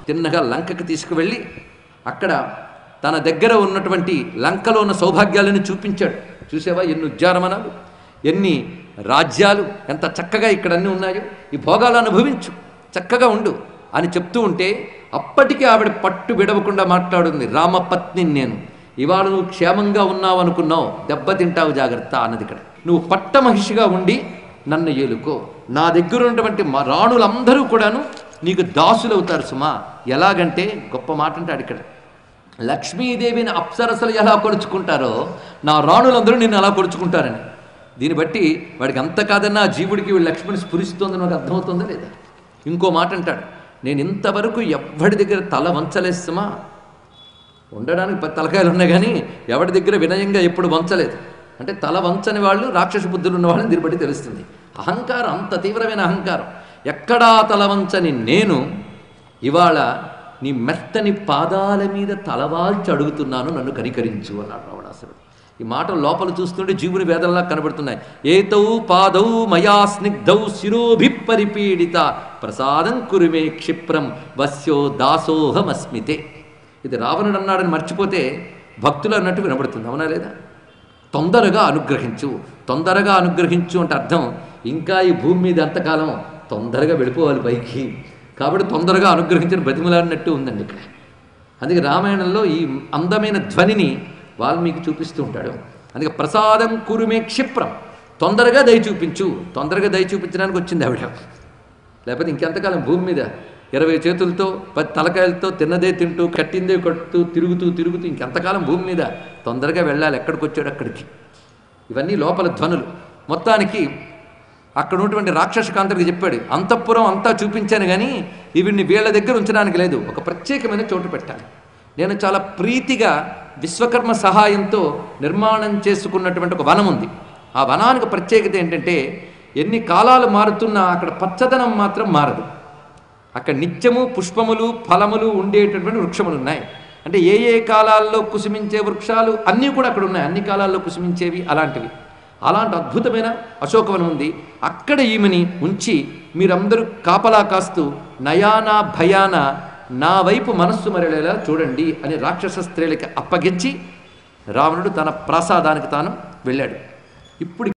తిన్నగా లంకకి తీసుకువెళ్ళి అక్కడ తన దగ్గర ఉన్నటువంటి లంకలో ఉన్న సౌభాగ్యాలను చూపించాడు చూసావా ఎన్ని ఉద్యానవనాలు ఎన్ని రాజ్యాలు ఎంత చక్కగా ఇక్కడ అన్నీ ఉన్నాయో ఈ భోగాలు అనుభవించు చక్కగా ఉండు అని చెప్తూ ఉంటే అప్పటికి ఆవిడ పట్టు విడవకుండా మాట్లాడుంది రామపత్ని నేను ఇవాళ నువ్వు క్షేమంగా ఉన్నావు అనుకున్నావు దెబ్బతింటావు జాగ్రత్త అన్నది ఇక్కడ నువ్వు పట్టమహిషిగా ఉండి నన్ను ఏలుకో నా దగ్గర ఉన్నటువంటి మా రాణులందరూ కూడాను నీకు దాసులవుతారు సుమా ఎలాగంటే గొప్ప మాట అంటాడు ఇక్కడ లక్ష్మీదేవిని అప్సరసలు ఎలా కొలుచుకుంటారో నా రాణులందరూ నిన్ను అలా కొలుచుకుంటారని దీన్ని బట్టి వాడికి అంత కాదన్నా ఆ జీవుడికి వీడు లక్ష్మిని స్ఫురిస్తోందని నాకు అర్థమవుతుందా లేదా ఇంకో మాట అంటాడు నేను ఇంతవరకు ఎవ్వడి దగ్గర తల వంచలేస్తుమా ఉండడానికి ప- తలకాయలు ఉన్నాయి కానీ ఎవరి దగ్గర వినయంగా ఎప్పుడు వంచలేదు అంటే తల వంచని వాళ్ళు రాక్షస బుద్ధులు ఉన్న వాళ్ళని దీన్ని బట్టి తెలుస్తుంది అహంకారం అంత తీవ్రమైన అహంకారం ఎక్కడా తల వంచని నేను ఇవాళ నీ మెత్తని పాదాల మీద తలవాల్చి అడుగుతున్నాను నన్ను కనికరించు అన్నాడు రావణాసురుడు ఈ మాట లోపల చూస్తుంటే జీవుని వేదనలా కనబడుతున్నాయి ఏతౌ పాదౌ మయా స్నిగ్ధౌ శిరోభి పరిపీడిత ప్రసాదం కురుమే క్షిప్రం వస్యో దాసోహమస్మితే ఇది రావణుడు అన్నాడని మర్చిపోతే భక్తులు అన్నట్టు వినబడుతుంది అవునా లేదా తొందరగా అనుగ్రహించు తొందరగా అనుగ్రహించు అంటే అర్థం ఇంకా ఈ భూమి మీద ఎంతకాలం తొందరగా వెళ్ళిపోవాలి పైకి కాబట్టి తొందరగా అనుగ్రహించిన బ్రతిమలాడినట్టు ఉందండి ఇక్కడ అందుకే రామాయణంలో ఈ అందమైన ధ్వనిని వాల్మీకి చూపిస్తూ ఉంటాడు అందుకే ప్రసాదం కురుమే క్షిప్రం తొందరగా దయ చూపించు తొందరగా దయ చూపించడానికి వచ్చింది ఆవిడ లేకపోతే ఇంకెంతకాలం భూమి మీద ఇరవై చేతులతో పది తలకాయలతో తిన్నదే తింటూ కట్టిందే కట్టుతూ తిరుగుతూ తిరుగుతూ ఇంకెంతకాలం భూమి మీద తొందరగా వెళ్ళాలి ఎక్కడికి వచ్చాడు అక్కడికి ఇవన్నీ లోపల ధ్వనులు మొత్తానికి అక్కడ ఉన్నటువంటి రాక్షస కాంతరికి చెప్పాడు అంతఃపురం అంతా చూపించాను కానీ ఇవిని వీళ్ళ దగ్గర ఉంచడానికి లేదు ఒక ప్రత్యేకమైన చోటు పెట్టాలి నేను చాలా ప్రీతిగా విశ్వకర్మ సహాయంతో నిర్మాణం చేసుకున్నటువంటి ఒక వనం ఉంది ఆ వనానికి ప్రత్యేకత ఏంటంటే ఎన్ని కాలాలు మారుతున్నా అక్కడ పచ్చదనం మాత్రం మారదు అక్కడ నిత్యము పుష్పములు ఫలములు ఉండేటటువంటి వృక్షములు ఉన్నాయి అంటే ఏ ఏ కాలాల్లో కుసుమించే వృక్షాలు అన్నీ కూడా అక్కడ ఉన్నాయి అన్ని కాలాల్లో కుసుమించేవి అలాంటివి అలాంటి అద్భుతమైన అశోకవనం ఉంది అక్కడ ఈమెని ఉంచి మీరందరూ కాపలా కాస్తూ నయానా భయాన నా వైపు మనస్సు మరలేలా చూడండి అని రాక్షస స్త్రీలకి అప్పగించి రావణుడు తన ప్రాసాదానికి తాను వెళ్ళాడు ఇప్పుడు